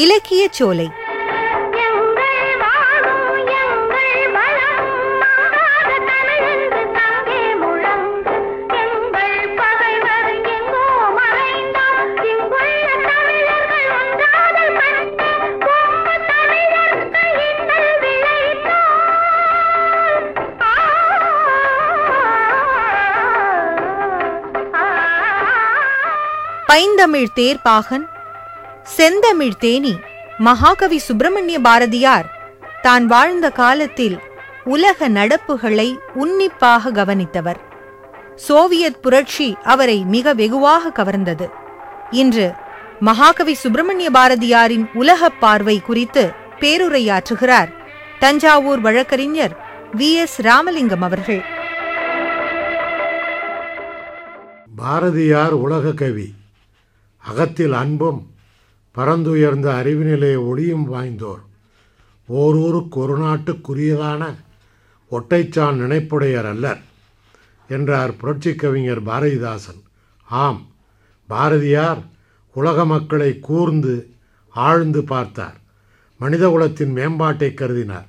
இலக்கியச் சோலை எங்கள் வாழும் எங்கள் வளம் மாறாத தமிழென்று தங்கே முழங்கு எங்கள் பகைவர் எங்கோ மறைந்தால் இங்குள்ள தமிழர்கள் ஒன்றாதல் கண்டு கொங்கு தமிழர்க்கு இன்னல் விளைத்தால் பைந்தமிழ் தேர்ப்பாகன் செந்தமிழ் தேனி மகாகவி சுப்பிரமணிய பாரதியார் தான் வாழ்ந்த காலத்தில் உலக நடப்புகளை உன்னிப்பாக கவனித்தவர் சோவியத் புரட்சி அவரை மிக வெகுவாக கவர்ந்தது இன்று மகாகவி சுப்பிரமணிய பாரதியாரின் உலகப் பார்வை குறித்து பேருரையாற்றுகிறார் தஞ்சாவூர் வழக்கறிஞர் வி எஸ் ராமலிங்கம் அவர்கள் பாரதியார் உலக கவி அகத்தில் அன்பும் பரந்துயர்ந்த அறிவினிலே ஒளியும் வாய்ந்தோர் ஓரூருக்கு ஒரு நாட்டுக்குரியதான ஒட்டைச்சான் நினைப்புடையர் அல்லர் என்றார் புரட்சிக் கவிஞர் பாரதிதாசன் ஆம் பாரதியார் உலக மக்களை கூர்ந்து ஆழ்ந்து பார்த்தார் மனிதகுலத்தின் மேம்பாட்டை கருதினார்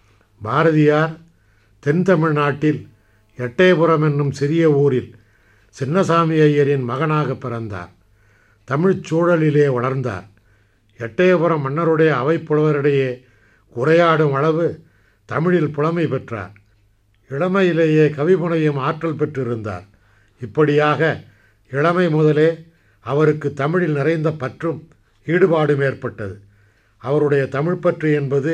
பாரதியார் தென் தமிழ்நாட்டில் எட்டயபுரம் என்னும் சிறிய ஊரில் சின்னசாமி ஐயரின் மகனாக பிறந்தார் தமிழ்ச் சூழலிலே வளர்ந்தார் எட்டயபுரம் மன்னருடைய அவைப்புலவரிடையே உரையாடும் அளவு தமிழில் புலமை பெற்றார் இளமையிலேயே கவிமுனையும் ஆற்றல் பெற்றிருந்தார் இப்படியாக இளமை முதலே அவருக்கு தமிழில் நிறைந்த பற்றும் ஈடுபாடும் ஏற்பட்டது அவருடைய தமிழ் பற்று என்பது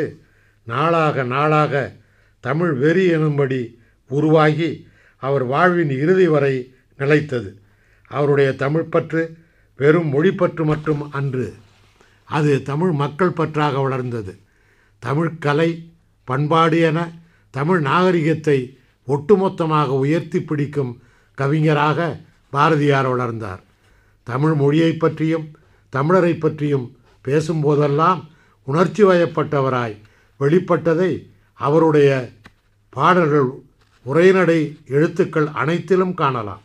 நாளாக நாளாக தமிழ் வெறி எனும்படி உருவாகி அவர் வாழ்வின் இறுதி வரை நிலைத்தது அவருடைய தமிழ் பற்று வெறும் மொழிப்பற்று மட்டும் அன்று அது தமிழ் மக்கள் பற்றாக வளர்ந்தது தமிழ் கலை பண்பாடு என தமிழ் நாகரிகத்தை ஒட்டுமொத்தமாக உயர்த்தி பிடிக்கும் கவிஞராக பாரதியார் வளர்ந்தார் தமிழ் மொழியை பற்றியும் தமிழரை பற்றியும் பேசும்போதெல்லாம் உணர்ச்சி வயப்பட்டவராய் வெளிப்பட்டதை அவருடைய பாடல்கள் உரைநடை எழுத்துக்கள் அனைத்திலும் காணலாம்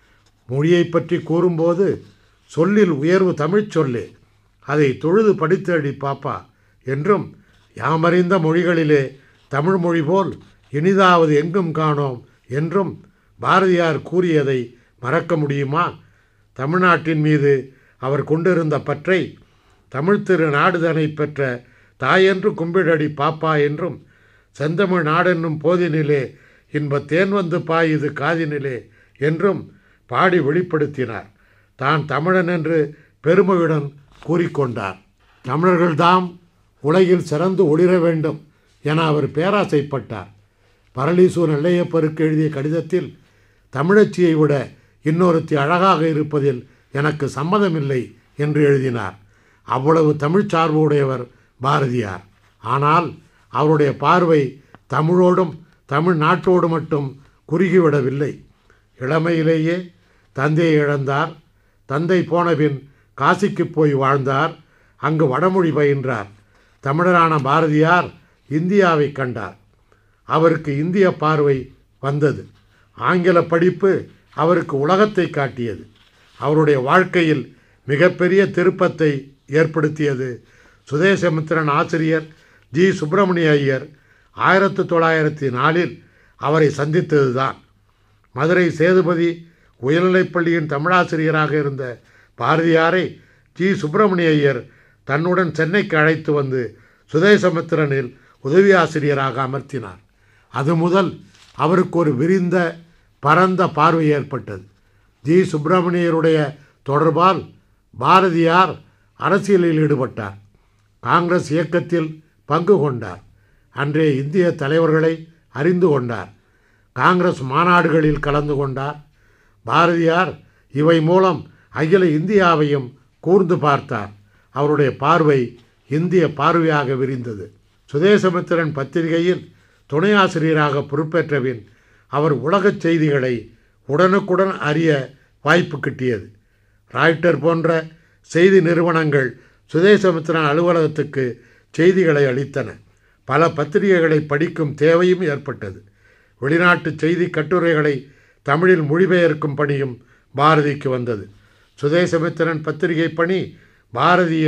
மொழியை பற்றி கூறும்போது சொல்லில் உயர்வு தமிழ்ச் சொல்லே அதை தொழுது படித்தடி பாப்பா என்றும் யாமறிந்த மொழிகளிலே தமிழ் மொழி போல் இனிதாவது எங்கும் காணோம் என்றும் பாரதியார் கூறியதை மறக்க முடியுமா தமிழ்நாட்டின் மீது அவர் கொண்டிருந்த பற்றை தமிழ் திரு நாடுதனை பெற்ற தாயென்று கும்பிடடி பாப்பா என்றும் செந்தமிழ் நாடென்னும் போதினிலே இன்ப தேன் வந்து பாயுது காதினிலே என்றும் பாடி வெளிப்படுத்தினார் தான் தமிழன் என்று பெருமையுடன் கூறிக்கொண்டார் தமிழர்கள்தாம் உலகில் சிறந்து ஒளிர வேண்டும் என அவர் பேராசைப்பட்டார் பரளீசூர் நெல்லையப்பருக்கு எழுதிய கடிதத்தில் தமிழச்சியை விட இன்னொருத்தி அழகாக இருப்பதில் எனக்கு சம்மதமில்லை என்று எழுதினார் அவ்வளவு தமிழ்ச் சார்பு உடையவர் பாரதியார் ஆனால் அவருடைய பார்வை தமிழோடும் தமிழ் நாட்டோடு மட்டும் குறுகிவிடவில்லை இளமையிலேயே தந்தையை இழந்தார் தந்தை போனபின் காசிக்கு போய் வாழ்ந்தார் அங்கு வடமொழி பயின்றார் தமிழரான பாரதியார் இந்தியாவை கண்டார் அவருக்கு இந்திய பார்வை வந்தது ஆங்கில படிப்பு அவருக்கு உலகத்தை காட்டியது அவருடைய வாழ்க்கையில் மிகப்பெரிய திருப்பத்தை ஏற்படுத்தியது சுதேசமித்திரன் ஆசிரியர் ஜி சுப்பிரமணிய ஐயர் ஆயிரத்து தொள்ளாயிரத்தி நாலில் அவரை சந்தித்ததுதான் மதுரை சேதுபதி உயர்நிலைப்பள்ளியின் தமிழாசிரியராக இருந்த பாரதியாரை ஜி சுப்பிரமணிய ஐயர் தன்னுடன் சென்னைக்கு அழைத்து வந்து சுதேசமித்திரனில் உதவி ஆசிரியராக அமர்த்தினார் அது முதல் அவருக்கு ஒரு விரிந்த பரந்த பார்வை ஏற்பட்டது ஜி சுப்பிரமணியருடைய தொடர்பால் பாரதியார் அரசியலில் ஈடுபட்டார் காங்கிரஸ் இயக்கத்தில் பங்கு கொண்டார் அன்றைய இந்திய தலைவர்களை அறிந்து கொண்டார் காங்கிரஸ் மாநாடுகளில் கலந்து கொண்டார் பாரதியார் இவை மூலம் அகில இந்தியாவையும் கூர்ந்து பார்த்தார் அவருடைய பார்வை இந்திய பார்வையாக விரிந்தது சுதேசமித்திரன் பத்திரிகையில் துணை ஆசிரியராக பொறுப்பேற்றபின் அவர் உலகச் செய்திகளை உடனுக்குடன் அறிய வாய்ப்பு கிட்டியது ராய்ட்டர் போன்ற செய்தி நிறுவனங்கள் சுதேசமித்திரன் அலுவலகத்துக்கு செய்திகளை அளித்தன பல பத்திரிகைகளை படிக்கும் தேவையும் ஏற்பட்டது வெளிநாட்டு செய்தி கட்டுரைகளை தமிழில் மொழிபெயர்க்கும் பணியும் பாரதிக்கு வந்தது சுதேசமித்திரன் பத்திரிகை பணி பாரதியின்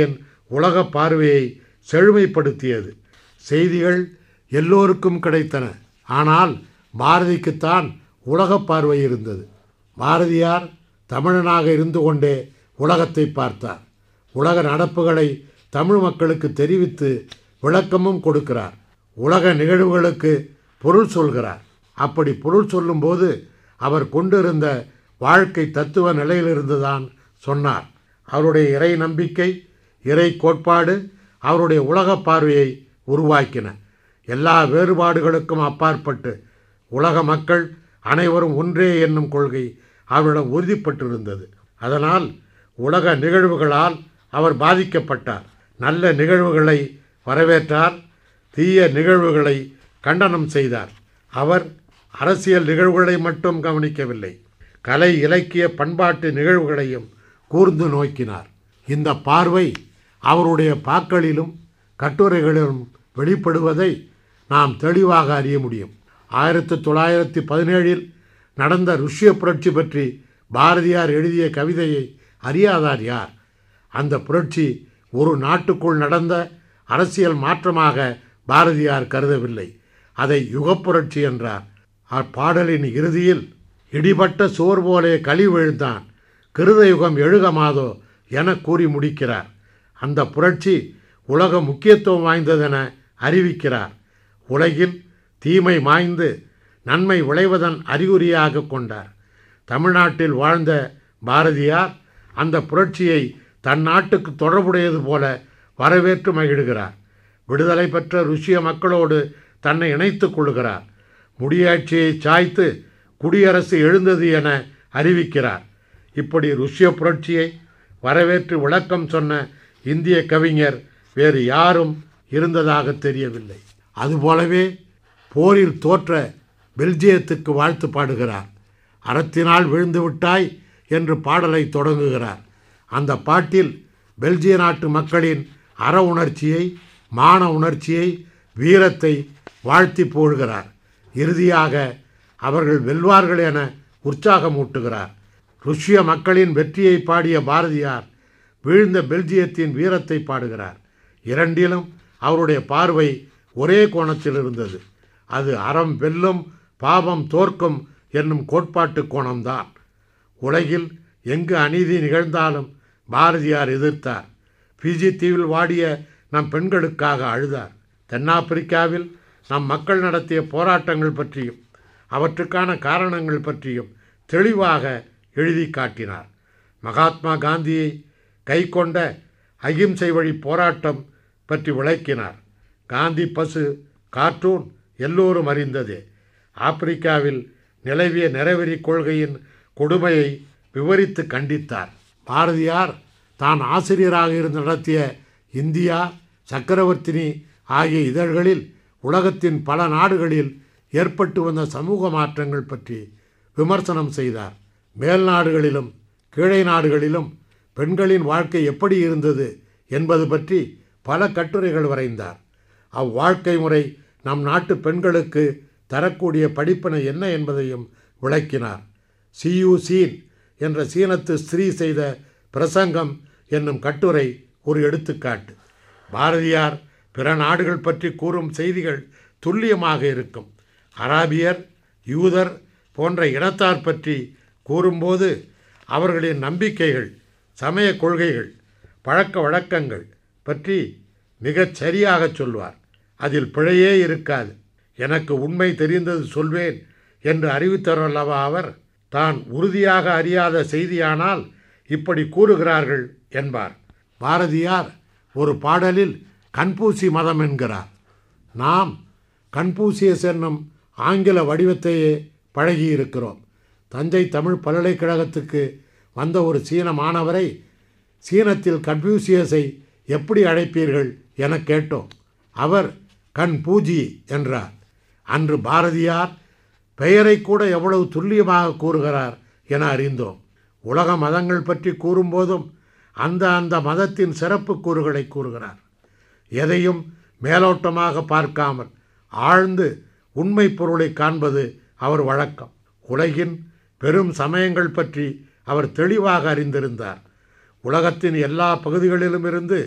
உலக பார்வையை செழுமைப்படுத்தியது செய்திகள் எல்லோருக்கும் கிடைத்தன ஆனால் பாரதிக்குத்தான் உலக பார்வை இருந்தது பாரதியார் தமிழனாக இருந்து கொண்டே உலகத்தை பார்த்தார் உலக நடப்புகளை தமிழ் மக்களுக்கு தெரிவித்து விளக்கமும் கொடுக்கிறார் உலக நிகழ்வுகளுக்கு பொருள் சொல்கிறார் அப்படி பொருள் சொல்லும்போது அவர் கொண்டிருந்த வாழ்க்கை தத்துவ நிலையிலிருந்து தான் சொன்னார் அவருடைய இறை நம்பிக்கை இறை கோட்பாடு அவருடைய உலக பார்வையை உருவாக்கின எல்லா வேறுபாடுகளுக்கும் அப்பாற்பட்டு உலக மக்கள் அனைவரும் ஒன்றே என்னும் கொள்கை அவரிடம் உறுதிப்பட்டிருந்தது அதனால் உலக நிகழ்வுகளால் அவர் பாதிக்கப்பட்டார் நல்ல நிகழ்வுகளை வரவேற்றார் தீய நிகழ்வுகளை கண்டனம் செய்தார் அவர் அரசியல் நிகழ்வுகளை மட்டும் கவனிக்கவில்லை கலை இலக்கிய பண்பாட்டு நிகழ்வுகளையும் கூர்ந்து நோக்கினார் இந்த பார்வை அவருடைய பாக்களிலும் கட்டுரைகளிலும் வெளிப்படுவதை நாம் தெளிவாக அறிய முடியும் ஆயிரத்தி தொள்ளாயிரத்தி பதினேழில் நடந்த ருஷ்ய புரட்சி பற்றி பாரதியார் எழுதிய கவிதையை அறியாதார் யார் அந்த புரட்சி ஒரு நாட்டுக்குள் நடந்த அரசியல் மாற்றமாக பாரதியார் கருதவில்லை அதை யுகப்புரட்சி என்றார் அப்பாடலின் இறுதியில் இடிபட்ட சோர் போலே களி விழுந்தான் கிருத யுகம் எழுகமாதோ என கூறி முடிக்கிறார் அந்த புரட்சி உலக முக்கியத்துவம் வாய்ந்ததென அறிவிக்கிறார் உலகில் தீமை மாய்ந்து நன்மை விளைவதன் அறிகுறியாக கொண்டார் தமிழ்நாட்டில் வாழ்ந்த பாரதியார் அந்த புரட்சியை தன் நாட்டுக்கு தொடர்புடையது போல வரவேற்று மகிழ்கிறார் விடுதலை பெற்ற ருஷ்ய மக்களோடு தன்னை இணைத்துக் கொள்கிறார் முடியாட்சியை சாய்த்து குடியரசு எழுந்தது என அறிவிக்கிறார் இப்படி ருஷ்ய புரட்சியை வரவேற்று விளக்கம் சொன்ன இந்திய கவிஞர் வேறு யாரும் இருந்ததாக தெரியவில்லை அதுபோலவே போரில் தோற்ற பெல்ஜியத்துக்கு வாழ்த்து பாடுகிறார் அறத்தினால் விழுந்து விட்டாய் என்று பாடலை தொடங்குகிறார் அந்த பாட்டில் பெல்ஜிய நாட்டு மக்களின் அற உணர்ச்சியை மான உணர்ச்சியை வீரத்தை வாழ்த்தி போடுகிறார் இறுதியாக அவர்கள் வெல்வார்கள் என உற்சாகமூட்டுகிறார் ருஷ்ய மக்களின் வெற்றியை பாடிய பாரதியார் வீழ்ந்த பெல்ஜியத்தின் வீரத்தை பாடுகிறார் இரண்டிலும் அவருடைய பார்வை ஒரே கோணத்தில் இருந்தது அது அறம் வெல்லும் பாவம் தோற்கும் என்னும் கோட்பாட்டு கோணம்தான் உலகில் எங்கு அநீதி நிகழ்ந்தாலும் பாரதியார் எதிர்த்தார் பிஜி தீவில் வாடிய நம் பெண்களுக்காக அழுதார் தென்னாப்பிரிக்காவில் நம் மக்கள் நடத்திய போராட்டங்கள் பற்றியும் அவற்றுக்கான காரணங்கள் பற்றியும் தெளிவாக எழுதி காட்டினார் மகாத்மா காந்தியை கைக்கொண்ட அகிம்சை வழி போராட்டம் பற்றி விளக்கினார் காந்தி பசு கார்ட்டூன் எல்லோரும் அறிந்ததே ஆப்பிரிக்காவில் நிலவிய நிறவெறி கொள்கையின் கொடுமையை விவரித்து கண்டித்தார் பாரதியார் தான் ஆசிரியராக இருந்து நடத்திய இந்தியா சக்கரவர்த்தினி ஆகிய இதழ்களில் உலகத்தின் பல நாடுகளில் ஏற்பட்டு வந்த சமூக மாற்றங்கள் பற்றி விமர்சனம் செய்தார் மேல் நாடுகளிலும் கீழே நாடுகளிலும் பெண்களின் வாழ்க்கை எப்படி இருந்தது என்பது பற்றி பல கட்டுரைகள் வரைந்தார் அவ்வாழ்க்கை முறை நம் நாட்டு பெண்களுக்கு தரக்கூடிய படிப்பினை என்ன என்பதையும் விளக்கினார் சியு சீன் என்ற சீனத்து ஸ்திரீ செய்த பிரசங்கம் என்னும் கட்டுரை ஒரு எடுத்துக்காட்டு பாரதியார் பிற நாடுகள் பற்றி கூறும் செய்திகள் துல்லியமாக இருக்கும் அராபியர் யூதர் போன்ற இனத்தார் பற்றி கூறும்போது அவர்களின் நம்பிக்கைகள் சமய கொள்கைகள் பழக்க வழக்கங்கள் பற்றி மிகச் சரியாகச் சொல்வார் அதில் பிழையே இருக்காது எனக்கு உண்மை தெரிந்தது சொல்வேன் என்று அறிவித்தவரல்லவா அவர் தான் உறுதியாக அறியாத செய்தியானால் இப்படி கூறுகிறார்கள் என்பார் பாரதியார் ஒரு பாடலில் கன்பூசி மதம் என்கிறார் நாம் கன்பூசியஸ் என்னும் ஆங்கில வடிவத்தையே பழகியிருக்கிறோம் தஞ்சை தமிழ் பல்கலைக்கழகத்துக்கு வந்த ஒரு சீன மாணவரை சீனத்தில் கன்ஃபியூசியஸை எப்படி அழைப்பீர்கள் என கேட்டோம் அவர் கண் பூஜி என்றார் அன்று பாரதியார் பெயரை கூட எவ்வளவு துல்லியமாக கூறுகிறார் என அறிந்தோம் உலக மதங்கள் பற்றி கூறும்போதும் அந்த அந்த மதத்தின் சிறப்பு கூறுகளை கூறுகிறார் எதையும் மேலோட்டமாக பார்க்காமல் ஆழ்ந்து உண்மை பொருளை காண்பது அவர் வழக்கம் உலகின் பெரும் சமயங்கள் பற்றி அவர் தெளிவாக அறிந்திருந்தார் உலகத்தின் எல்லா பகுதிகளிலும் இருந்து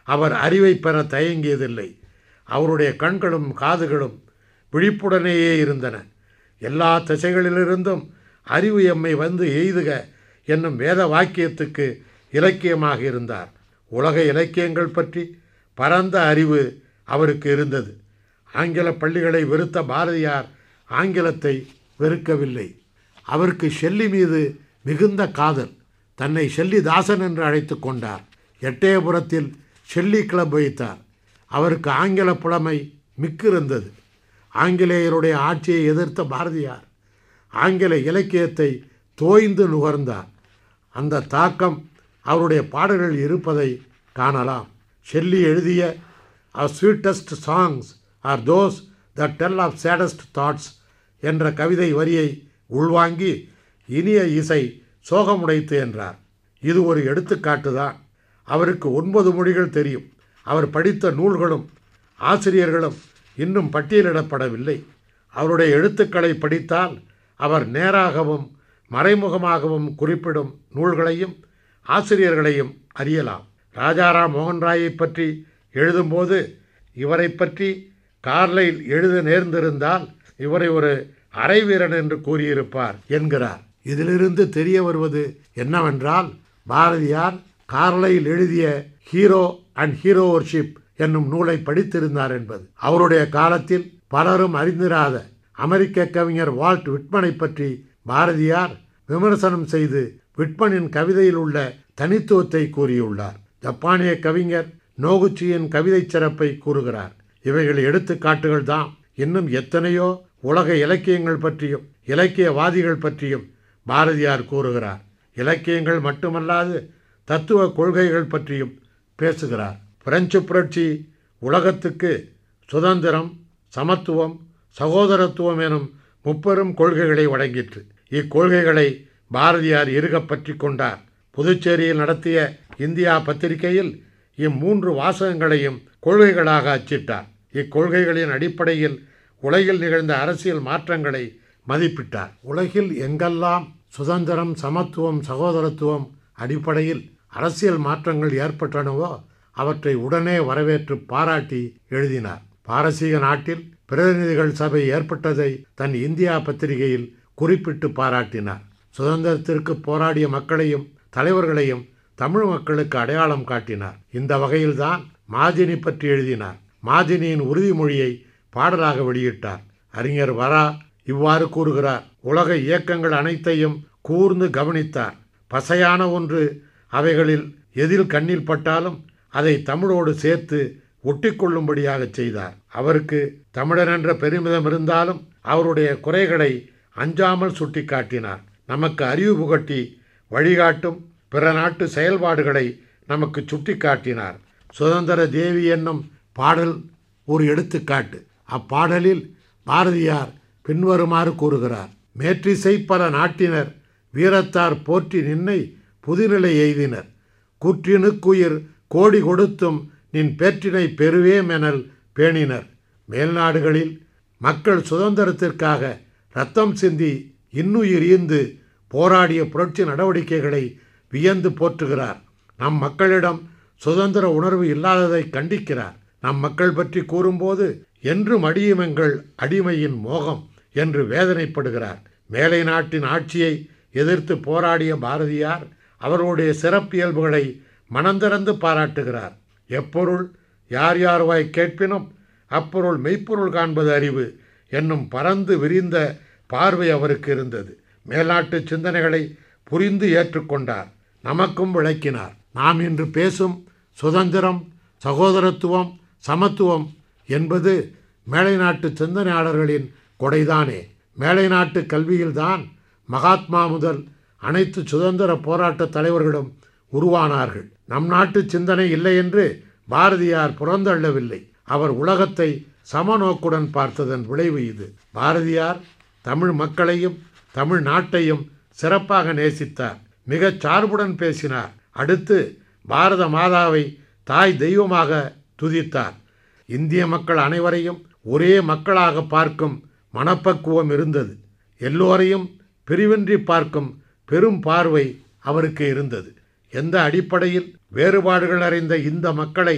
அவர் அறிவை பெற தயங்கியதில்லை அவருடைய கண்களும் காதுகளும் விழிப்புடனேயே இருந்தன எல்லா திசைகளிலிருந்தும் அறிவு எம்மை வந்து எய்துக என்னும் வேத வாக்கியத்துக்கு இலக்கியமாக இருந்தார் உலக இலக்கியங்கள் பற்றி பரந்த அறிவு அவருக்கு இருந்தது ஆங்கில பள்ளிகளை வெறுத்த பாரதியார் ஆங்கிலத்தை வெறுக்கவில்லை அவருக்கு ஷெல்லி மீது மிகுந்த காதல் தன்னை ஷெல்லி தாசன் என்று அழைத்து கொண்டார் எட்டயபுரத்தில் ஷெல்லி கிளப் வைத்தார் அவருக்கு ஆங்கில புலமை மிக்கிருந்தது ஆங்கிலேயருடைய ஆட்சியை எதிர்த்த பாரதியார் ஆங்கில இலக்கியத்தை தோய்ந்து நுகர்ந்தார் அந்த தாக்கம் அவருடைய பாடல்கள் இருப்பதை காணலாம் ஷெல்லி எழுதிய our sweetest songs are those that tell of saddest thoughts என்ற கவிதை வரியை உள்வாங்கி இனிய இசை சோகமுடைத்து என்றார் இது ஒரு எடுத்துக்காட்டு தான் அவருக்கு ஒன்பது மொழிகள் தெரியும் அவர் படித்த நூல்களும் ஆசிரியர்களும் இன்னும் பட்டியலிடப்படவில்லை அவருடைய எழுத்துக்களை படித்தால் அவர் நேராகவும் மறைமுகமாகவும் குறிப்பிடும் நூல்களையும் ஆசிரியர்களையும் அறியலாம் ராஜாராம் மோகன் ராயை பற்றி எழுதும்போது இவரை பற்றி கார்லைல் எழுத நேர்ந்திருந்தால் இவரை ஒரு அரைவீரன் என்று கூறியிருப்பார் என்கிறார் இதிலிருந்து தெரிய வருவது என்னவென்றால் பாரதியார் கார்லைல் எழுதிய ஹீரோ அண்ட் ஹீரோ ஒர்ஷிப் என்னும் நூலை படித்திருந்தார் என்பது அவருடைய காலத்தில் பலரும் அறிந்திராத அமெரிக்க கவிஞர் வால்ட் விட்மனை பற்றி பாரதியார் விமர்சனம் செய்து விட்மனின் கவிதையில் உள்ள தனித்துவத்தை கூறியுள்ளார் ஜப்பானிய கவிஞர் நோகுச்சியின் கவிதை சிறப்பை கூறுகிறார் இவைகள் எடுத்துக்காட்டுகள் தான் இன்னும் எத்தனையோ உலக இலக்கியங்கள் பற்றியும் இலக்கியவாதிகள் பற்றியும் பாரதியார் கூறுகிறார் இலக்கியங்கள் மட்டுமல்லாது தத்துவ கொள்கைகள் பற்றியும் பேசுகிறார் பிரெஞ்சு புரட்சி உலகத்துக்கு சுதந்திரம் சமத்துவம் சகோதரத்துவம் எனும் முப்பெரும் கொள்கைகளை வழங்கிற்று இக்கொள்கைகளை பாரதியார் இறுகப் பற்றி கொண்டார் புதுச்சேரியில் நடத்திய இந்தியா பத்திரிகையில் இம்மூன்று வாசகங்களையும் கொள்கைகளாக அச்சிட்டார் இக்கொள்கைகளின் அடிப்படையில் உலகில் நிகழ்ந்த அரசியல் மாற்றங்களை மதிப்பிட்டார் உலகில் எங்கெல்லாம் சுதந்திரம் சமத்துவம் சகோதரத்துவம் அடிப்படையில் அரசியல் மாற்றங்கள் ஏற்பட்டனவோ அவற்றை உடனே வரவேற்று பாராட்டி எழுதினார் பாரசீக நாட்டில் பிரதிநிதிகள் சபை ஏற்பட்டதை தன் இந்தியா பத்திரிகையில் குறிப்பிட்டு பாராட்டினார் சுதந்திரத்திற்கு போராடிய மக்களையும் தலைவர்களையும் தமிழ் மக்களுக்கு அடையாளம் காட்டினார் இந்த வகையில்தான் மாதினி பற்றி எழுதினார் மாதினியின் உறுதிமொழியை பாடலாக வெளியிட்டார் அறிஞர் வரா இவ்வாறு கூறுகிறார் உலக இயக்கங்கள் அனைத்தையும் கூர்ந்து கவனித்தார் பசையான ஒன்று அவைகளில் எதில் கண்ணில் பட்டாலும் அதை தமிழோடு சேர்த்து ஒட்டிக்கொள்ளும்படியாக செய்தார் அவருக்கு தமிழன் என்ற பெருமிதம் இருந்தாலும் அவருடைய குறைகளை அஞ்சாமல் சுட்டிக்காட்டினார் நமக்கு அறிவு புகட்டி வழிகாட்டும் பிற நாட்டு செயல்பாடுகளை நமக்கு சுட்டிக்காட்டினார் சுதந்திர தேவி என்னும் பாடல் ஒரு எடுத்துக்காட்டு அப்பாடலில் பாரதியார் பின்வருமாறு கூறுகிறார் மேற்றிசை பல நாட்டினர் வீரத்தார் போற்றி நின்னை புதுநிலை எய்தினர் குற்றினுக்குயிர் கோடி கொடுத்தும் நின் பேற்றினை பெறுவேமெனல் பேணினர் மேல்நாடுகளில் மக்கள் சுதந்திரத்திற்காக ரத்தம் சிந்தி இன்னுயிர் ஈந்து போராடிய புரட்சி நடவடிக்கைகளை வியந்து போற்றுகிறார் நம் மக்களிடம் சுதந்திர உணர்வு இல்லாததை கண்டிக்கிறார் நம் மக்கள் பற்றி கூறும்போது என்றும் அடியுமெங்கள் அடிமையின் மோகம் என்று வேதனைப்படுகிறார் மேலை நாட்டின் ஆட்சியை எதிர்த்து போராடிய பாரதியார் அவர்களுடைய சிறப்பியல்புகளை மனந்திறந்து பாராட்டுகிறார் எப்பொருள் யார் யார் வாய் கேட்பினும் அப்பொருள் மெய்ப்பொருள் காண்பது அறிவு என்னும் பறந்து விரிந்த பார்வை அவருக்கு இருந்தது மேல்நாட்டு சிந்தனைகளை புரிந்து ஏற்றுக்கொண்டார் நமக்கும் விளக்கினார் நாம் இன்று பேசும் சுதந்திரம் சகோதரத்துவம் சமத்துவம் என்பது மேலை நாட்டு சிந்தனையாளர்களின் கொடைதானே மேலை நாட்டு கல்வியில்தான் மகாத்மா முதல் அனைத்து சுதந்திர போராட்ட தலைவர்களும் உருவானார்கள் நம் நாட்டு சிந்தனை இல்லை என்று பாரதியார் புறந்தள்ளவில்லை அவர் உலகத்தை சமநோக்குடன் பார்த்ததன் விளைவு இது பாரதியார் தமிழ் மக்களையும் தமிழ் நாட்டையும் சிறப்பாக நேசித்தார் மிகச் சார்புடன் பேசினார் அடுத்து பாரத மாதாவை தாய் தெய்வமாக துதித்தார் இந்திய மக்கள் அனைவரையும் ஒரே மக்களாக பார்க்கும் மனப்பக்குவம் இருந்தது எல்லோரையும் பிரிவின்றி பார்க்கும் பெரும் பார்வை அவருக்கு இருந்தது எந்த அடிப்படையில் வேறுபாடுகள் அறிந்த இந்த மக்களை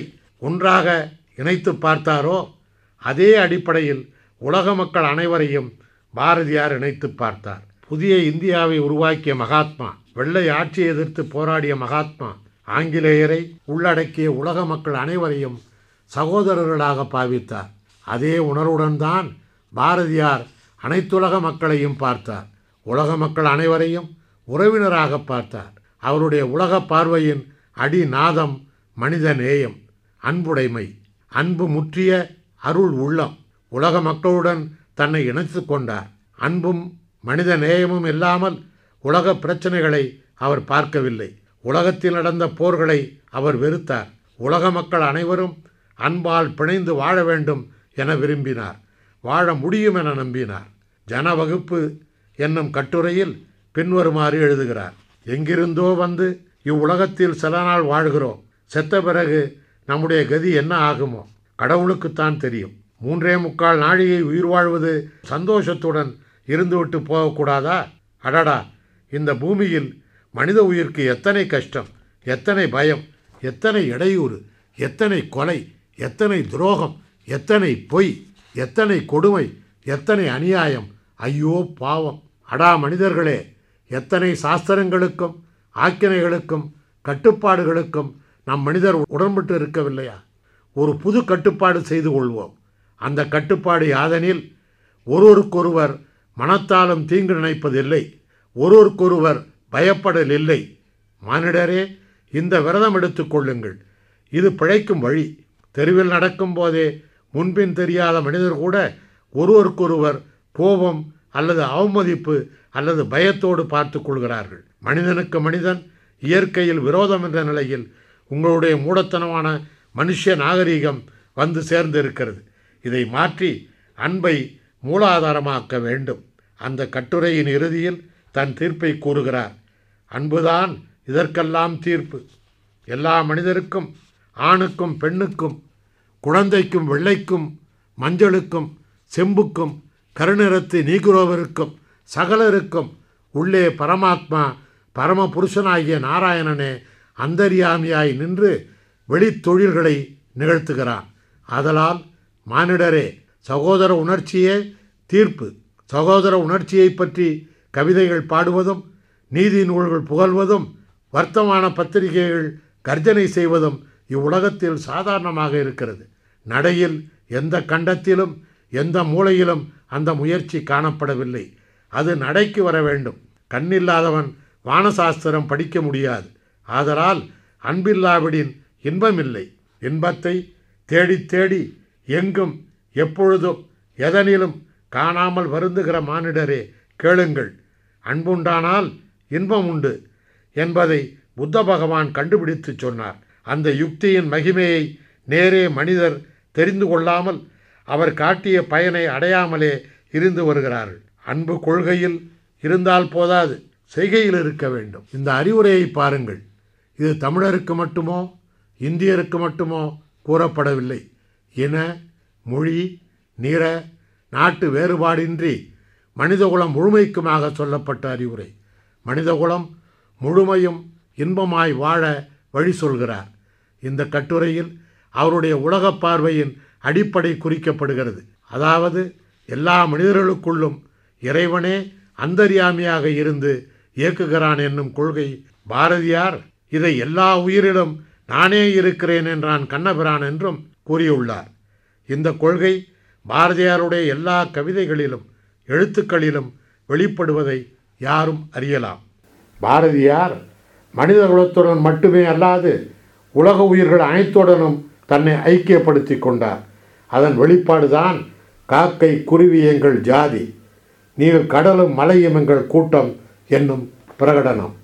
ஒன்றாக இணைத்து பார்த்தாரோ அதே அடிப்படையில் உலக மக்கள் அனைவரையும் பாரதியார் இணைத்து பார்த்தார் புதிய இந்தியாவை உருவாக்கிய மகாத்மா வெள்ளை ஆட்சியை எதிர்த்து போராடிய மகாத்மா ஆங்கிலேயரை உள்ளடக்கிய உலக மக்கள் அனைவரையும் சகோதரர்களாக பாவித்தார் அதே உணர்வுடன் தான் பாரதியார் அனைத்துலக மக்களையும் பார்த்தார் உலக மக்கள் அனைவரையும் உறவினராக பார்த்தார் அவருடைய உலக பார்வையின் அடிநாதம் மனித நேயம் அன்புடைமை அன்பு முற்றிய அருள் உள்ளம் உலக மக்களுடன் தன்னை இணைத்து கொண்டார் அன்பும் மனித நேயமும் இல்லாமல் உலக பிரச்சனைகளை அவர் பார்க்கவில்லை உலகத்தில் நடந்த போர்களை அவர் வெறுத்தார் உலக மக்கள் அனைவரும் அன்பால் பிணைந்து வாழ வேண்டும் என விரும்பினார் வாழ முடியும் என நம்பினார் ஜனவகுப்பு என்னும் கட்டுரையில் பின்வருமாறு எழுதுகிறார் எங்கிருந்தோ வந்து இவ்வுலகத்தில் சில நாள் வாழ்கிறோம் செத்த பிறகு நம்முடைய கதி என்ன ஆகுமோ கடவுளுக்குத்தான் தெரியும் மூன்றே முக்கால் நாழிகை உயிர் வாழ்வது சந்தோஷத்துடன் இருந்துவிட்டு போகக்கூடாதா அடடா இந்த பூமியில் மனித உயிருக்கு எத்தனை கஷ்டம் எத்தனை பயம் எத்தனை இடையூறு எத்தனை கொலை எத்தனை துரோகம் எத்தனை பொய் எத்தனை கொடுமை எத்தனை அநியாயம் ஐயோ பாவம் அடா மனிதர்களே எத்தனை சாஸ்திரங்களுக்கும் ஆக்கினைகளுக்கும் கட்டுப்பாடுகளுக்கும் நம் மனிதர் உடன்பட்டு இருக்கவில்லையா ஒரு புது கட்டுப்பாடு செய்து கொள்வோம் அந்த கட்டுப்பாடு யாதெனில் ஒருவருக்கொருவர் மனத்தாலும் தீங்கு நினைப்பதில்லை ஒருவருக்கொருவர் பயப்படல் இல்லை மானிடரே இந்த விரதம் எடுத்துக்கொள்ளுங்கள் இது பிழைக்கும் வழி தெருவில் நடக்கும் போதே முன்பின் தெரியாத மனிதர் கூட ஒருவருக்கொருவர் கோபம் அல்லது அவமதிப்பு அல்லது பயத்தோடு பார்த்து கொள்கிறார்கள் மனிதனுக்கு மனிதன் இயற்கையில் விரோதம் என்ற நிலையில் உங்களுடைய மூடத்தனமான மனுஷ நாகரீகம் வந்து சேர்ந்து இருக்கிறது இதை மாற்றி அன்பை மூலாதாரமாக்க வேண்டும் அந்த கட்டுரையின் இறுதியில் தன் தீர்ப்பை கூறுகிறார் அன்புதான் இதற்கெல்லாம் தீர்ப்பு எல்லா மனிதருக்கும் ஆணுக்கும் பெண்ணுக்கும் குழந்தைக்கும் வெள்ளைக்கும் மஞ்சளுக்கும் செம்புக்கும் கருநிறத்து நீகுரோவிற்கும் சகலருக்கும் உள்ளே பரமாத்மா பரம புருஷனாகிய நாராயணனே அந்தரியாமியாய் நின்று வெளித்தொழில்களை நிகழ்த்துகிறான் ஆதலால் மானிடரே சகோதர உணர்ச்சியே தீர்ப்பு சகோதர உணர்ச்சியை பற்றி கவிதைகள் பாடுவதும் நீதி நூல்கள் புகழ்வதும் வர்த்தமான பத்திரிகைகள் கர்ஜனை செய்வதும் இவ்வுலகத்தில் சாதாரணமாக இருக்கிறது நடையில் எந்த கண்டத்திலும் எந்த மூலையிலும் அந்த முயற்சி காணப்படவில்லை அது நடைக்கு வர வேண்டும் கண்ணில்லாதவன் வானசாஸ்திரம் படிக்க முடியாது ஆதலால் அன்பில்லாவிடின் இன்பமில்லை இன்பத்தை தேடி தேடி எங்கும் எப்பொழுதும் எதனிலும் காணாமல் வருந்துகிற மானிடரே கேளுங்கள் அன்புண்டானால் இன்பம் உண்டு என்பதை புத்த பகவான் கண்டுபிடித்து சொன்னார் அந்த யுக்தியின் மகிமையை நேரே மனிதர் தெரிந்து கொள்ளாமல் அவர் காட்டிய பயனை அடையாமலே இருந்து வருகிறார்கள் அன்பு கொள்கையில் இருந்தால் போதாது செய்கையில் இருக்க வேண்டும் இந்த அறிவுரையை பாருங்கள் இது தமிழருக்கு மட்டுமோ இந்தியருக்கு மட்டுமோ கூறப்படவில்லை இன மொழி நிற நாட்டு வேறுபாடின்றி மனிதகுலம் முழுமைக்குமாக சொல்லப்பட்ட அறிவுரை மனிதகுலம் முழுமையும் இன்பமாய் வாழ வழி சொல்கிறார் இந்த கட்டுரையில் அவருடைய உலகப் பார்வையின் அடிப்படை குறிக்கப்படுகிறது அதாவது எல்லா மனிதர்களுக்குள்ளும் இறைவனே அந்தர்யாமியாக இருந்து இயக்குகிறான் என்னும் கொள்கை பாரதியார் இதை எல்லா உயிரிலும் நானே இருக்கிறேன் என்றான் கண்ணபிரான் என்றும் கூறியுள்ளார் இந்த கொள்கை பாரதியாருடைய எல்லா கவிதைகளிலும் எழுத்துக்களிலும் வெளிப்படுவதை யாரும் அறியலாம் பாரதியார் மனித குலத்துடன் மட்டுமே அல்லாது உலக உயிர்கள் அனைத்துடனும் தன்னை ஐக்கியப்படுத்தி கொண்டார் அதன் வெளிப்பாடுதான் காக்கை குருவி எங்கள் ஜாதி நீர் கடலும் மலையும் எங்கள் கூட்டம் என்னும் பிரகடனம்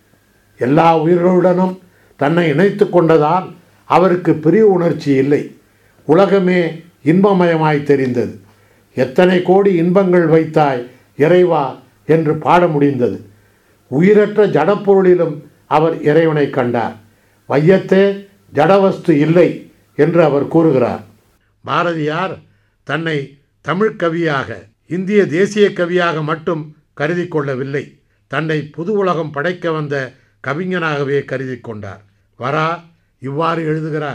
எல்லா உயிர்களுடனும் தன்னை இணைத்து கொண்டதால் அவருக்கு பிரிவு உணர்ச்சி இல்லை உலகமே இன்பமயமாய் தெரிந்தது எத்தனை கோடி இன்பங்கள் வைத்தாய் இறைவா என்று பாட முடிந்தது உயிரற்ற ஜடப்பொருளிலும் அவர் இறைவனை கண்டார் வையத்தே ஜடவஸ்து இல்லை என்று அவர் கூறுகிறார் பாரதியார் தன்னை தமிழ் கவியாக இந்திய தேசிய கவியாக மட்டும் கருதி கொள்ளவில்லை தன்னை புது உலகம் படைக்க வந்த கவிஞனாகவே கருதி கொண்டார் வரா இவ்வாறு எழுதுகிறார்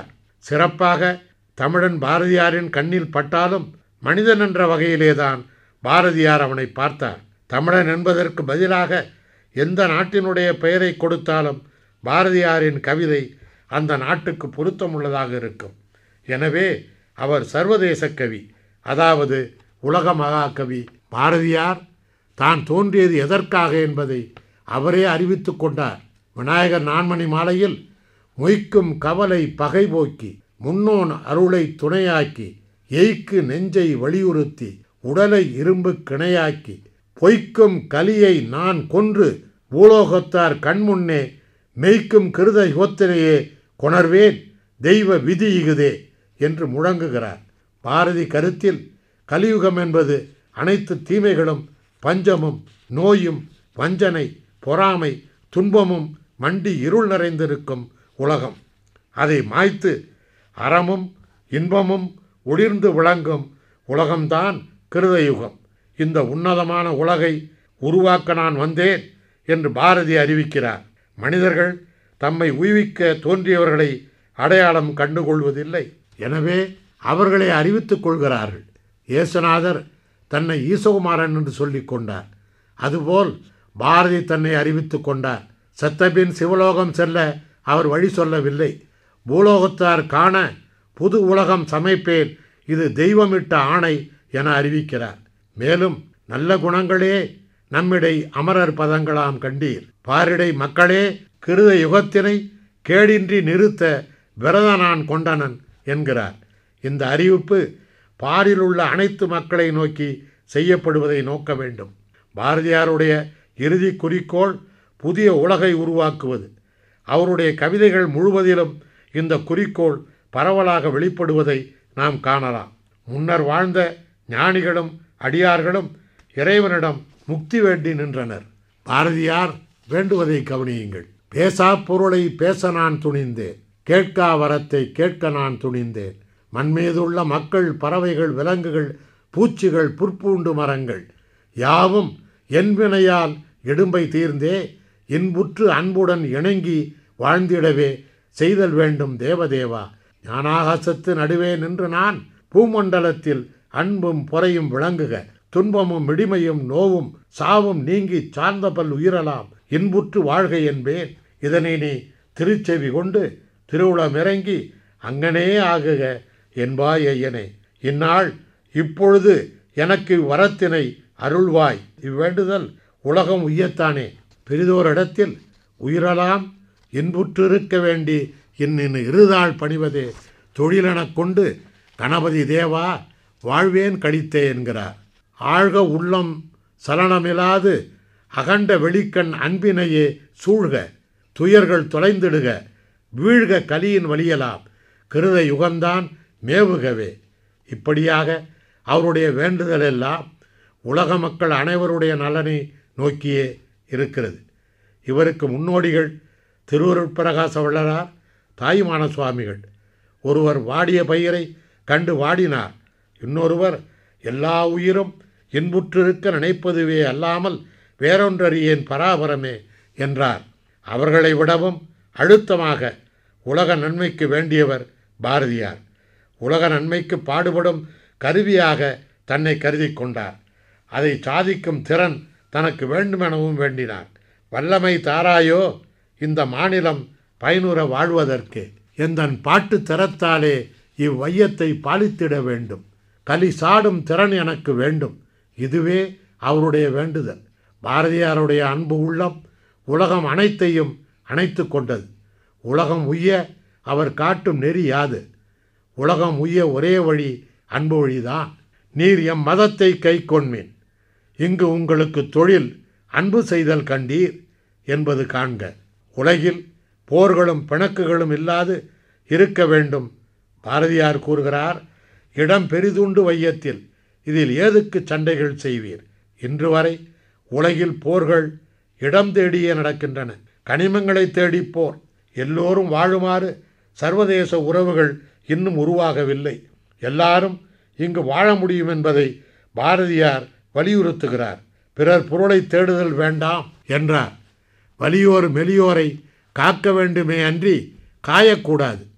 சிறப்பாக தமிழன் பாரதியாரின் கண்ணில் பட்டாலும் மனிதன் என்ற வகையிலேதான் பாரதியார் அவனை பார்த்தார் தமிழன் என்பதற்கு பதிலாக எந்த நாட்டினுடைய பெயரை கொடுத்தாலும் பாரதியாரின் கவிதை அந்த நாட்டுக்கு பொருத்தமுள்ளதாக இருக்கும் எனவே அவர் சர்வதேச கவி அதாவது உலக மகாகவி பாரதியார் தான் தோன்றியது எதற்காக என்பதை அவரே அறிவித்துக் கொண்டார் விநாயகர் நான்மணி மாலையில் மொய்க்கும் கவலை பகை போக்கி முன்னோன் அருளை துணையாக்கி எய்க்கு நெஞ்சை வலியுறுத்தி உடலை இரும்பு கிணையாக்கி பொய்க்கும் கலியை நான் கொன்று பூலோகத்தார் கண்முன்னே மெய்க்கும் கிருத யுகத்திலேயே கொணர்வேன் தெய்வ விதி இகுதே என்று முழங்குகிறார் பாரதி கருத்தில் கலியுகம் என்பது அனைத்து தீமைகளும் பஞ்சமும் நோயும் வஞ்சனை பொறாமை துன்பமும் மண்டி இருள் நிறைந்திருக்கும் உலகம் அதை மாய்த்து அறமும் இன்பமும் ஒளிர்ந்து விளங்கும் உலகம்தான் கிருதயுகம் இந்த உன்னதமான உலகை உருவாக்க நான் வந்தேன் என்று பாரதி அறிவிக்கிறார் மனிதர்கள் தம்மை உய்விக்க தோன்றியவர்களை அடையாளம் கண்டுகொள்வதில்லை எனவே அவர்களை அறிவித்துக் கொள்கிறார்கள் இயேசுநாதர் தன்னை ஈசகுமாரன் என்று சொல்லிக் கொண்டார் அதுபோல் பாரதி தன்னை அறிவித்துக் கொண்டார் செத்தபின் சிவலோகம் செல்ல அவர் வழி சொல்லவில்லை பூலோகத்தார் காண புது உலகம் சமைப்பேன் இது தெய்வமிட்ட ஆணை என அறிவிக்கிறார் மேலும் நல்ல குணங்களே நம்மிடை அமரர் பதங்களாம் கண்டீர் பாரிடை மக்களே கிருத யுகத்தினை கேடின்றி நிறுத்த விரத நான் கொண்டனன் என்கிறார் இந்த அறிவிப்பு பாரில் உள்ள அனைத்து மக்களை நோக்கி செய்யப்படுவதை நோக்க வேண்டும் பாரதியாருடைய இறுதி குறிக்கோள் புதிய உலகை உருவாக்குவது அவருடைய கவிதைகள் முழுவதிலும் இந்த குறிக்கோள் பரவலாக வெளிப்படுவதை நாம் காணலாம் முன்னர் வாழ்ந்த ஞானிகளும் அடியார்களும் இறைவனிடம் முக்தி வேண்டி நின்றனர் பாரதியார் வேண்டுவதை கவனியுங்கள் பேசா பொருளை பேச நான் துணிந்தேன் கேட்கா வரத்தை கேட்க நான் துணிந்தேன் மண்மீதுள்ள மக்கள் பறவைகள் விலங்குகள் பூச்சிகள் புற்பூண்டு மரங்கள் யாவும் என் வினையால் இடும்பை தீர்ந்தே இன்புற்று அன்புடன் இணங்கி வாழ்ந்திடவே செய்தல் வேண்டும் தேவதேவா ஞானாகாசத்து நடுவே நின்று நான் பூமண்டலத்தில் அன்பும் பொறையும் விளங்குக துன்பமும் மிடிமையும் நோவும் சாவும் நீங்கி சார்ந்த பல் உயிரலாம் இன்புற்று வாழ்க என்பேன் இதனை நீ திருச்செவி கொண்டு திருவுளம் இறங்கி அங்கனே ஆகுக என்பாய் ஐயனே இந்நாள் இப்பொழுது எனக்கு வரத்தினை அருள்வாய் இவ்வேண்டுதல் உலகம் உய்யத்தானே பெரிதோர் இடத்தில் உயிரலாம் இன்புற்றிருக்க வேண்டி இன்னின் இருதாள் பணிவதே தொழிலெனக் கொண்டு கணபதி தேவா வாழ்வேன் கழித்தே என்கிறார் ஆழ்க உள்ளம் சலனமில்லாது அகண்ட வெளிக்கண் அன்பினையே சூழ்க துயர்கள் தொலைந்திடுக வீழ்க கலியின் வழியலாம் கிருத யுகந்தான் மேவுகவே இப்படியாக அவருடைய வேண்டுதல் எல்லாம் உலக மக்கள் அனைவருடைய நலனை நோக்கியே இருக்கிறது இவருக்கு முன்னோடிகள் திருவருட்பிரகாச வள்ளலார் தாயுமான சுவாமிகள் ஒருவர் வாடிய பயிரை கண்டு வாடினார் இன்னொருவர் எல்லா உயிரும் இன்புற்றிருக்க நினைப்பதுவே அல்லாமல் வேறொன்றறியேன் பராபரமே என்றார் அவர்களை விடவும் அழுத்தமாக உலக நன்மைக்கு வேண்டியவர் பாரதியார் உலக நன்மைக்கு பாடுபடும் கருவியாக தன்னை கருதி கொண்டார் அதை சாதிக்கும் திறன் தனக்கு வேண்டுமெனவும் வேண்டினார் வல்லமை தாராயோ இந்த மாநிலம் பயனுற வாழ்வதற்கு எந்தன் பாட்டு திறத்தாலே இவ்வையத்தை பாலித்திட வேண்டும் கலி சாடும் திறன் எனக்கு வேண்டும் இதுவே அவருடைய வேண்டுதல் பாரதியாருடைய அன்பு உள்ளம் உலகம் அனைத்தையும் அணைத்து கொண்டது உலகம் உய்ய அவர் காட்டும் நெறி யாது உலகம் உய்ய ஒரே வழி அன்பு வழிதான் நீர் எம் மதத்தை கை கொண்மீன் இங்கு உங்களுக்கு தொழில் அன்பு செய்தல் கண்டீர் என்பது காண்க உலகில் போர்களும் பிணக்குகளும் இல்லாது இருக்க வேண்டும் பாரதியார் கூறுகிறார் இடம் பெரிதுண்டு வையத்தில் இதில் ஏதுக்கு சண்டைகள் செய்வீர் இன்று வரை உலகில் போர்கள் இடம் தேடியே நடக்கின்றன கனிமங்களை தேடி போர் எல்லோரும் வாழுமாறு சர்வதேச உறவுகள் இன்னும் உருவாகவில்லை எல்லாரும் இங்கு வாழ முடியும் என்பதை பாரதியார் வலியுறுத்துகிறார் பிறர் பொருளை தேடுதல் வேண்டாம் என்றார் வலியோர் மெலியோரை காக்க வேண்டுமே அன்றி காயக்கூடாது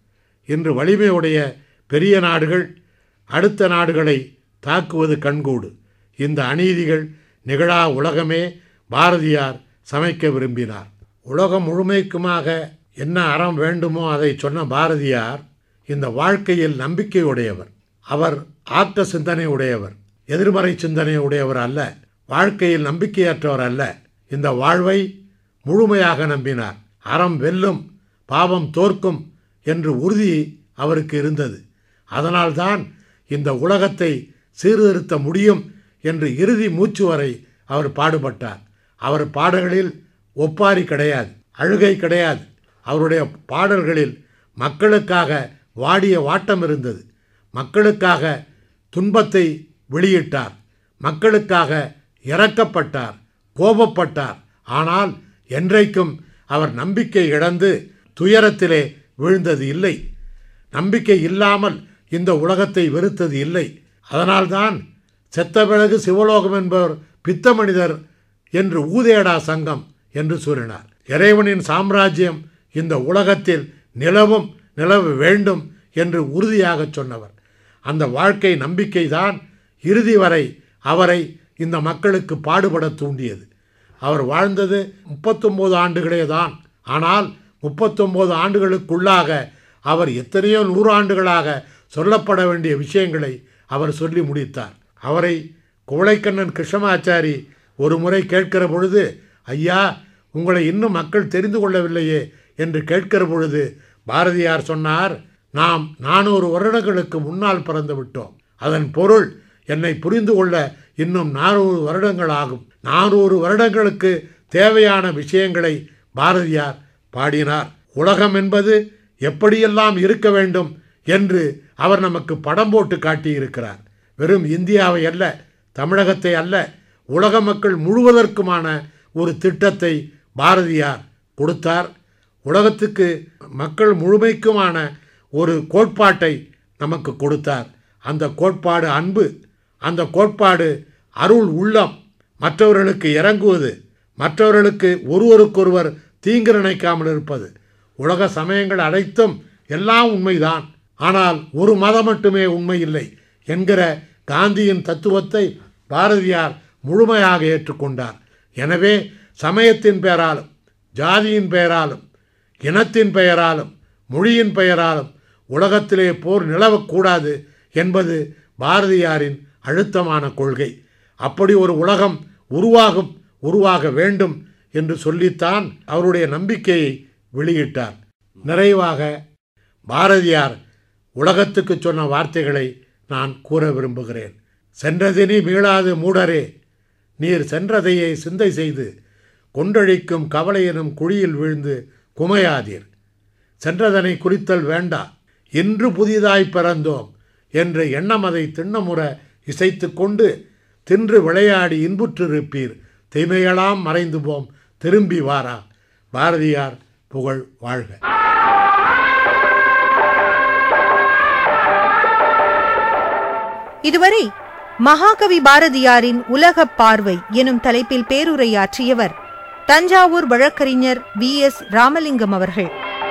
இன்று வலிமையுடைய பெரிய நாடுகள் அடுத்த நாடுகளை தாக்குவது கண்கூடு இந்த அநீதிகள் நிகழா உலகமே பாரதியார் சமைக்க விரும்பினார் உலகம் முழுமைக்குமாக என்ன அறம் வேண்டுமோ அதை சொன்ன பாரதியார் இந்த வாழ்க்கையில் நம்பிக்கையுடையவர் அவர் ஆக்க சிந்தனை உடையவர் எதிர்மறை சிந்தனை உடையவர் அல்ல வாழ்க்கையில் நம்பிக்கையற்றவர் அல்ல இந்த வாழ்வை முழுமையாக நம்பினார் அறம் வெல்லும் பாவம் தோற்கும் என்று உறுதி அவருக்கு இருந்தது அதனால்தான் இந்த உலகத்தை சீர்திருத்த முடியும் என்று இறுதி மூச்சு வரை அவர் பாடுபட்டார் அவர் பாடல்களில் ஒப்பாரி கிடையாது அழுகை கிடையாது அவருடைய பாடல்களில் மக்களுக்காக வாடிய வாட்டம் இருந்தது மக்களுக்காக துன்பத்தை வெளியிட்டார் மக்களுக்காக இறக்கப்பட்டார் கோபப்பட்டார் ஆனால் என்றைக்கும் அவர் நம்பிக்கை இழந்து துயரத்திலே விழுந்தது இல்லை நம்பிக்கை இல்லாமல் இந்த உலகத்தை வெறுத்தது இல்லை அதனால்தான் செத்த பிறகு சிவலோகம் என்பவர் பித்த மனிதர் என்று ஊதேடா சங்கம் என்று கூறினார் இறைவனின் சாம்ராஜ்யம் இந்த உலகத்தில் நிலவும் நிலவ வேண்டும் என்று உறுதியாக சொன்னவர் அந்த வாழ்க்கை நம்பிக்கைதான் இறுதி வரை அவரை இந்த மக்களுக்கு பாடுபட தூண்டியது அவர் வாழ்ந்தது முப்பத்தொம்போது ஆண்டுகளே தான் ஆனால் முப்பத்தொம்போது ஆண்டுகளுக்குள்ளாக அவர் எத்தனையோ நூறாண்டுகளாக சொல்லப்பட வேண்டிய விஷயங்களை அவர் சொல்லி முடித்தார் அவரை குவளைக்கண்ணன் கிருஷ்ணமாச்சாரி ஒரு முறை கேட்கிற பொழுது ஐயா உங்களை இன்னும் மக்கள் தெரிந்து கொள்ளவில்லையே என்று கேட்கிற பொழுது பாரதியார் சொன்னார் நாம் நானூறு வருடங்களுக்கு முன்னால் பிறந்து விட்டோம் அதன் பொருள் என்னை புரிந்து கொள்ள இன்னும் நானூறு வருடங்கள் ஆகும் நானூறு வருடங்களுக்கு தேவையான விஷயங்களை பாரதியார் பாடினார் உலகம் என்பது எப்படியெல்லாம் இருக்க வேண்டும் என்று அவர் நமக்கு படம் போட்டு காட்டியிருக்கிறார் வெறும் இந்தியாவை அல்ல தமிழகத்தை அல்ல உலக மக்கள் முழுவதற்குமான ஒரு திட்டத்தை பாரதியார் கொடுத்தார் உலகத்துக்கு மக்கள் முழுமைக்குமான ஒரு கோட்பாட்டை நமக்கு கொடுத்தார் அந்த கோட்பாடு அன்பு அந்த கோட்பாடு அருள் உள்ளம் மற்றவர்களுக்கு இறங்குவது மற்றவர்களுக்கு ஒருவருக்கொருவர் தீங்கு நினைக்காமல் இருப்பது உலக சமயங்கள் அனைத்தும் எல்லாம் உண்மைதான் ஆனால் ஒரு மதம் மட்டுமே உண்மை இல்லை என்கிற காந்தியின் தத்துவத்தை பாரதியார் முழுமையாக ஏற்றுக்கொண்டார் எனவே சமயத்தின் பெயராலும் ஜாதியின் பெயராலும் இனத்தின் பெயராலும் மொழியின் பெயராலும் உலகத்திலே போர் நிலவக்கூடாது என்பது பாரதியாரின் அழுத்தமான கொள்கை அப்படி ஒரு உலகம் உருவாகும் உருவாக வேண்டும் என்று சொல்லித்தான் அவருடைய நம்பிக்கையை வெளியிட்டார் நிறைவாக பாரதியார் உலகத்துக்கு சொன்ன வார்த்தைகளை நான் கூற விரும்புகிறேன் சென்றதினி மீளாது மூடரே நீர் சென்றதையே சிந்தை செய்து கொண்டழிக்கும் கவலை எனும் குழியில் விழுந்து குமையாதீர் சென்றதனை குறித்தல் வேண்டா இன்று புதிதாய் பிறந்தோம் என்ற எண்ணம் அதை திண்ணமுற இசைத்து கொண்டு தின்று விளையாடி இன்புற்றிருப்பீர் தீமையெல்லாம் மறைந்து போம் திரும்பி வாரா பாரதியார் புகழ் வாழ்க இதுவரை மகாகவி பாரதியாரின் உலகப் பார்வை எனும் தலைப்பில் பேருரையாற்றியவர் தஞ்சாவூர் வழக்கறிஞர் வி எஸ் ராமலிங்கம் அவர்கள்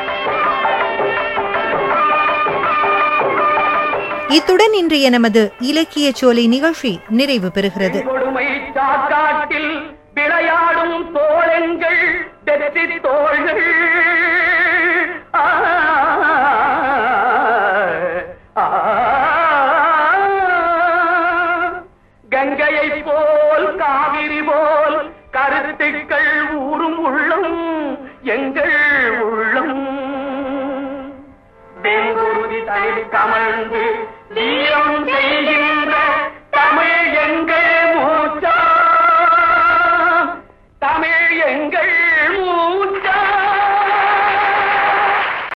இத்துடன் இன்றைய நமது இலக்கிய சோலை நிகழ்ச்சி நிறைவு பெறுகிறது கொடுமை சாக்காட்டில் விளையாடும் தோழங்கள் வெற்றி தோள்கள் ஆ, ஆ, கங்கையை போல் காவிரி போல் கருத்துக்கள் ஊறும் உள்ளம் எங்கள் உள்ளம் வெங்குருதி தனில் கமழ்ந்து